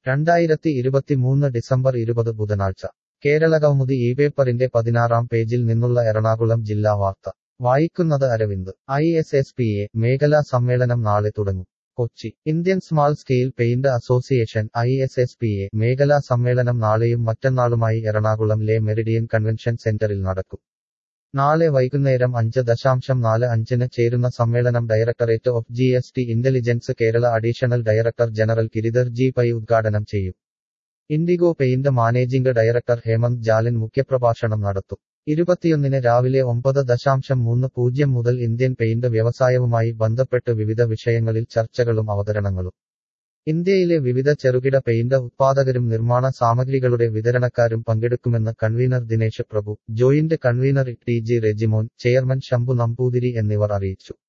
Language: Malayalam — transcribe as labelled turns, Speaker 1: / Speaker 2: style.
Speaker 1: രണ്ടായിരത്തി ഇരുപത്തിമൂന്ന് ഡിസംബർ ഇരുപത് ബുധനാഴ്ച കേരളകൗമുദി ഈ പേപ്പറിന്റെ പതിനാറാം പേജിൽ നിന്നുള്ള എറണാകുളം ജില്ലാ വാർത്ത വായിക്കുന്നത് Aravind I S S P A മേഖലാ സമ്മേളനം നാളെ തുടങ്ങും Kochi Indian small scale paint association I S S P A മേഖലാ സമ്മേളനം നാളെയും മറ്റന്നാളുമായി എറണാകുളം ലെ മെറിഡിയൻ കൺവെൻഷൻ സെന്ററിൽ നടക്കും നാളെ വൈകുന്നേരം അഞ്ച് ദശാംശം നാല് അഞ്ചിന് ചേരുന്ന സമ്മേളനം directorate of G S T intelligence Kerala additional director general Giridhar G Pai ഉദ്ഘാടനം ചെയ്യും Indigo paint managing director Hemanth Jalin മുഖ്യപ്രഭാഷണം നടത്തും ഇരുപത്തിയൊന്നിന് രാവിലെ ഒമ്പത് ദശാംശം മൂന്ന് പൂജ്യം മുതൽ ഇന്ത്യൻ പെയിന്റ് വ്യവസായവുമായി ബന്ധപ്പെട്ട് വിവിധ വിഷയങ്ങളിൽ ചർച്ചകളും അവതരണങ്ങളും ഇന്ത്യയിലെ വിവിധ ചെറുകിട പെയിന്റ് ഉത്പാദകരും നിർമ്മാണ സാമഗ്രികളുടെ വിതരണക്കാരും പങ്കെടുക്കുമെന്ന് convener Dinesh Prabhu joint convener T G Rejimon chairman Shambhu Namboothiri എന്നിവർ അറിയിച്ചു